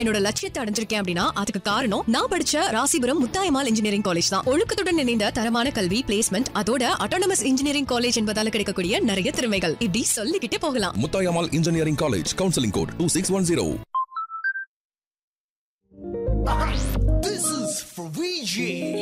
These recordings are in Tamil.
என்னோட லட்சியத்தை அடைஞ்சிருக்கேன் அப்படின்னா அதுக்கு காரணம் நான் படிச்ச ராசிபுரம் முத்தாயமால் இன்ஜினியரிங் காலேஜ் தான் ஒழுக்கத்துடன் இணைந்த தரமான கல்வி பிளேஸ்மெண்ட் அதோட அட்டானமஸ் இன்ஜினியரிங் காலேஜ் என்பதால கிடைக்கக்கூடிய நிறைய திறமைகள் இப்படி சொல்லிக்கிட்டே போகலாம் Muthayammal engineering college counselling code two six one zero This is for VG.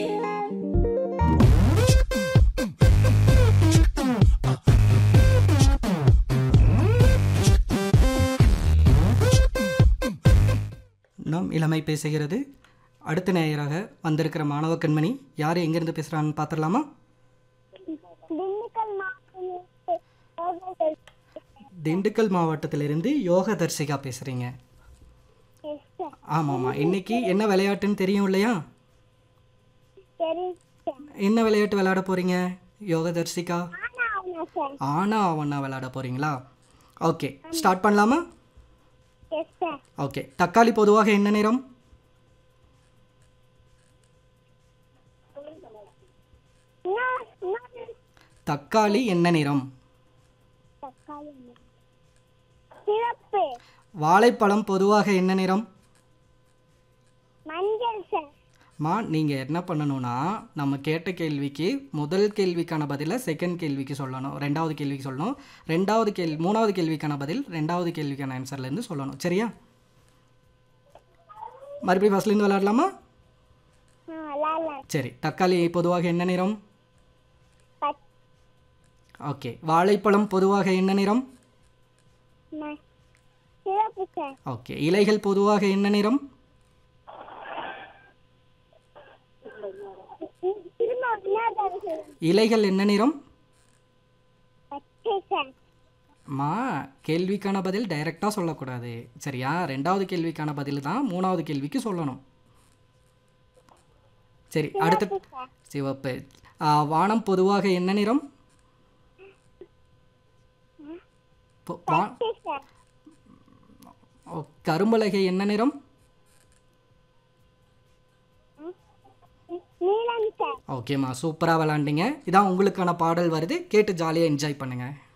நாம் இளமை பேசுகிறது அடுத்த நேயராக வந்திருக்கிற மாணவ கண்மணி யார் எங்கேருந்து பேசுகிறான்னு பார்த்துடலாமா திண்டுக்கல் மாவட்டம் திண்டுக்கல் மாவட்டத்திலிருந்து யோக தர்சிகா பேசுகிறீங்க எஸ் சார் ஆமாம்மா இன்னைக்கு என்ன விளையாட்டுன்னு தெரியும் இல்லையா தெரியும் சார் என்ன விளையாட்டு விளையாட போகிறீங்க யோக தர்சிகா ஆனா அவனா சார் ஆனா அவனா விளையாட போகிறீங்களா ஓகே ஸ்டார்ட் பண்ணலாமா எஸ் சார் ஓகே தக்காளி பொதுவாக என்ன நிறம் இன்னும் இன்னொரு தக்காளி என்ன நிறம் தக்காளி என்ன? சிவப்பு வாழைப்பழம் பொதுவாக என்ன நிறம் மஞ்சள் சார் மா நீங்கள் என்ன பண்ணணும்னா நம்ம கேட்ட கேள்விக்கு முதல் கேள்விக்கான பதிலை செகண்ட் கேள்விக்கு சொல்லணும் ரெண்டாவது கேள்விக்கு சொல்லணும் ரெண்டாவது கேள்வி மூணாவது கேள்விக்கான பதில் ரெண்டாவது கேள்விக்கான ஆன்சர்லேருந்து சொல்லணும் சரியா மறுபடியும் ஃபஸ்ட்லேருந்து விளையாடலாமா ஆ விளாட்லாம் சரி தக்காளி பொதுவாக என்ன நிறம் பச் ஓகே வாழைப்பழம் பொதுவாக என்ன நிறம் ம- சிவப்பு சார் ஓகே இலைகள் பொதுவாக என்ன நிறம் இ- திரும்ப இன்னொரு தடவை சொல்லுங்க இலைகள் என்ன நிறம் பச்சை சார் மா கேள்விக்கான பதில் டைரெக்டாக சொல்லக்கூடாது சரியா ரெண்டாவது கேள்விக்கான பதில் தான் மூணாவது கேள்விக்கு சொல்லணும் சரி அடுத்த சிவப்பு சார் சிவப்பு ஆ, வானம் பொதுவாக என்ன நிறம் பொ- வா- பச்சை சார் ஓ, கரும்பலகை என்ன நிறம் நீ- நீலம் சார் ஓகேம்மா சூப்பராக விளாண்டிங்க இதான் உங்களுக்கான பாடல் வருது கேட்டு ஜாலியாக என்ஜாய் பண்ணுங்கள்